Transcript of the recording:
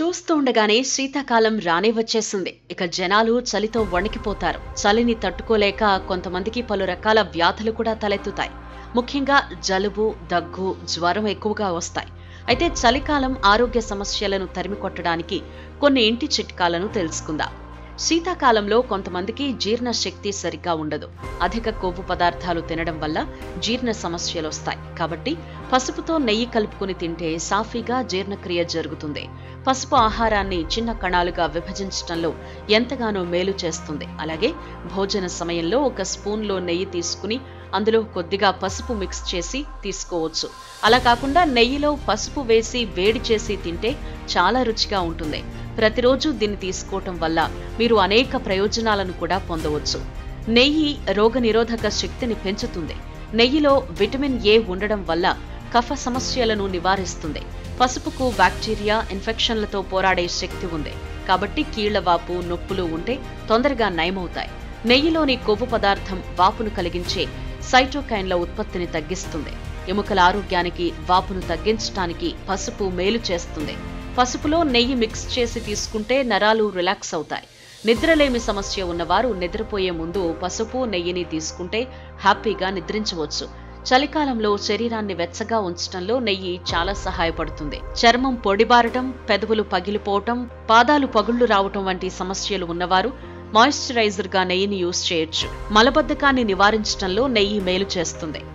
చూస్తూ ఉండగానే శీతాకాలం రానే వచ్చేసింది ఇక జనాలు చలితో వణికిపోతారు చలిని తట్టుకోలేక కొంతమందికి పలు రకాల వ్యాధులు కూడా తలెత్తుతాయి ముఖ్యంగా జలుబు దగ్గు జ్వరం ఎక్కువగా వస్తాయి అయితే చలికాలం ఆరోగ్య సమస్యలను తరిమికొట్టడానికి కొన్ని ఇంటి చిట్కాలను తెలుసుకుందాం శీతాకాలంలో కొంతమందికి జీర్ణ శక్తి సరిగ్గా ఉండదు అధిక కొవ్వు పదార్థాలు తినడం వల్ల జీర్ణ సమస్యలు వస్తాయి కాబట్టి పసుపుతో నెయ్యి కలుపుకుని తింటే సాఫీగా జీర్ణక్రియ జరుగుతుంది పసుపు ఆహారాన్ని చిన్న కణాలుగా విభజించడంలో ఎంతగానో మేలు చేస్తుంది అలాగే భోజన సమయంలో ఒక స్పూన్లో నెయ్యి తీసుకుని అందులో కొద్దిగా పసుపు మిక్స్ చేసి తీసుకోవచ్చు అలా కాకుండా నెయ్యిలో పసుపు వేసి వేడి చేసి తింటే చాలా రుచిగా ఉంటుంది ప్రతిరోజు దీన్ని తీసుకోవటం వల్ల మీరు అనేక ప్రయోజనాలను కూడా పొందవచ్చు నెయ్యి రోగనిరోధక శక్తిని పెంచుతుంది నెయ్యిలో విటమిన్ ఏ ఉండడం వల్ల కఫ సమస్యలను నివారిస్తుంది పసుపుకు బ్యాక్టీరియా ఇన్ఫెక్షన్లతో పోరాడే శక్తి ఉంది కాబట్టి కీళ్లవాపు నొప్పులు ఉంటే తొందరగా నయమవుతాయి నెయ్యిలోని కొవ్వు పదార్థం వాపును కలిగించే సైటోకైన్ల ఉత్పత్తిని తగ్గిస్తుంది ఎముకల ఆరోగ్యానికి వాపును తగ్గించడానికి పసుపు మేలు చేస్తుంది పసుపులో నెయ్యి మిక్స్ చేసి తీసుకుంటే నరాలు రిలాక్స్ అవుతాయి నిద్రలేమి సమస్య ఉన్నవారు నిద్రపోయే ముందు పసుపు నెయ్యిని తీసుకుంటే హ్యాపీగా నిద్రించవచ్చు చలికాలంలో శరీరాన్ని వెచ్చగా ఉంచడంలో నెయ్యి చాలా సహాయపడుతుంది చర్మం పొడిబారటం పెదవులు పగిలిపోవటం పాదాలు పగుళ్లు రావటం వంటి సమస్యలు ఉన్నవారు మాయిశ్చరైజర్ గా నెయ్యిని యూజ్ చేయొచ్చు మలబద్ధకాన్ని నివారించడంలో నెయ్యి మేలు చేస్తుంది